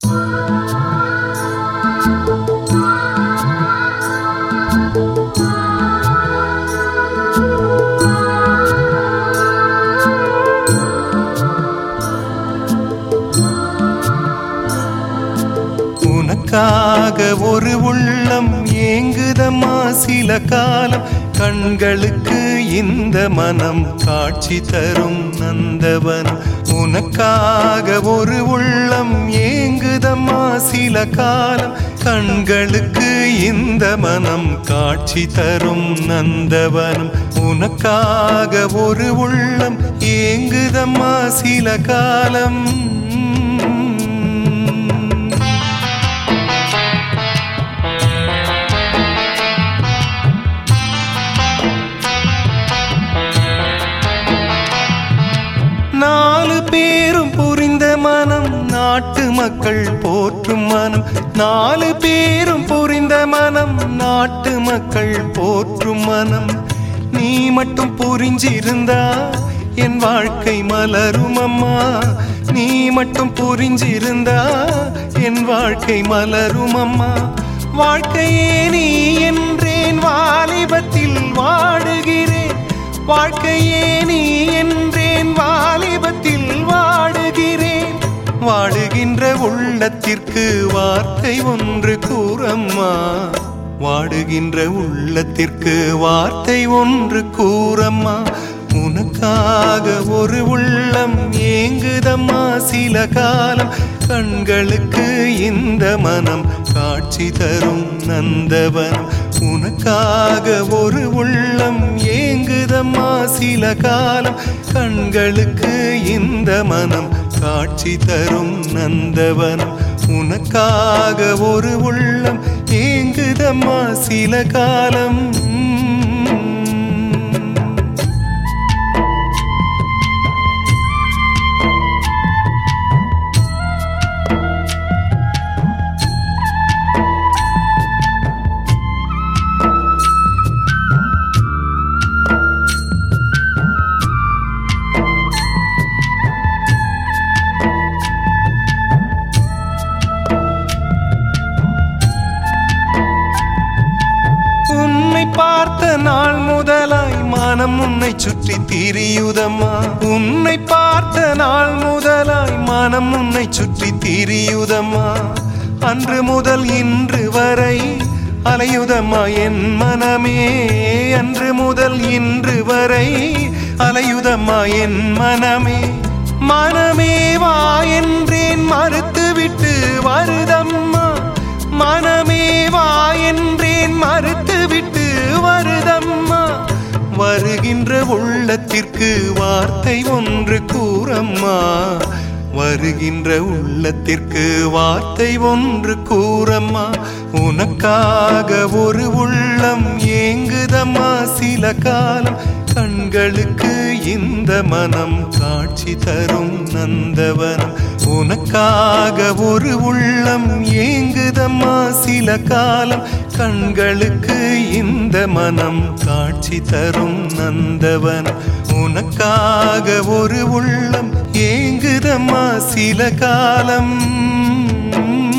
உனக்காக ஒரு உள்ளம் ஏங்குதம்மா சில காலம் கண்களுக்கு இந்த மனம் காட்சி தரும் நந்தவனம் உனக்காக ஒரு உள்ளம் ஏங்குதம்மா சில காலம் கண்களுக்கு இந்த மனம் காட்சி தரும் நந்தவனம் உனக்காக ஒரு உள்ளம் ஏங்குதம்மா சில காலம் நாலு பேரும் புரிந்த மனம் நாட்டு மக்கள் போற்றும் மனம் நாலு பேரும் புரிந்த மனம் நாட்டு மக்கள் போற்றும் மனம் நீ மட்டும் புரிஞ்சிருந்தா என் வாழ்க்கை மலரும் அம்மா நீ மட்டும் புரிஞ்சிருந்தா என் வாழ்க்கை மலரும் அம்மா வாழ்க்கையே நீ என்றேன் வாலிபத்தில் வாடுகிறேன் வாழ்க்கையே நீ என்றேன் வாலிபத்தில் வாடுகிறேன் வாடுகின்ற உள்ளத்திற்கு வார்த்தை ஒன்று கூறம்மா வாடுகின்ற உள்ளத்திற்கு வார்த்தை ஒன்று கூறம்மா உனக்காக ஒரு உள்ளம் ஏங்குதம்மா சில காலம் கண்களுக்கு இந்த மனம் காட்சி தரும் நந்தவனம் உனக்காக ஒரு உள்ளம் ஏங்குதம்மா சில காலம் கண்களுக்கு இந்த மனம் காட்சி தரும் நந்தவனம் உனக்காக ஒரு உள்ளம் ஏங்குதம்மா சில காலம் உன்னை பார்த்த நாள் முதலாய் மனம் உன்னை சுற்றி திரியுதம்மா உன்னை பார்த்த நாள் முதலாய் மனம் உன்னை சுற்றி திரியுதம்மா அன்று முதல் இன்று வரை அலையுதம்மா என் மனமே அன்று முதல் இன்று வரை அலையுதம்மா என் மனமே மனமே வா என்றேன் மறுத்துவிட்டு வருதம்மா மனமே வா என்றேன் மறுத்துவிட்டு வருதம்மா வருகின்ற உள்ளத்திற்கு வார்த்தை ஒன்று கூறம்மா வருகின்ற உள்ளத்திற்கு வார்த்தை ஒன்று கூறம்மா உனக்காக ஒரு உள்ளம் ஏங்குதம்மா சில காலம் கண்களுக்கு இந்த மனம் காட்சி தரும் நந்தவனம் உனக்காக ஒரு உள்ளம் ஏங்குதம்மா சில காலம் கண்களுக்கு இந்த மனம் காட்சி தரும் நந்தவனம் உனக்காக ஒரு உள்ளம் ஏங்குதம்மா சில காலம்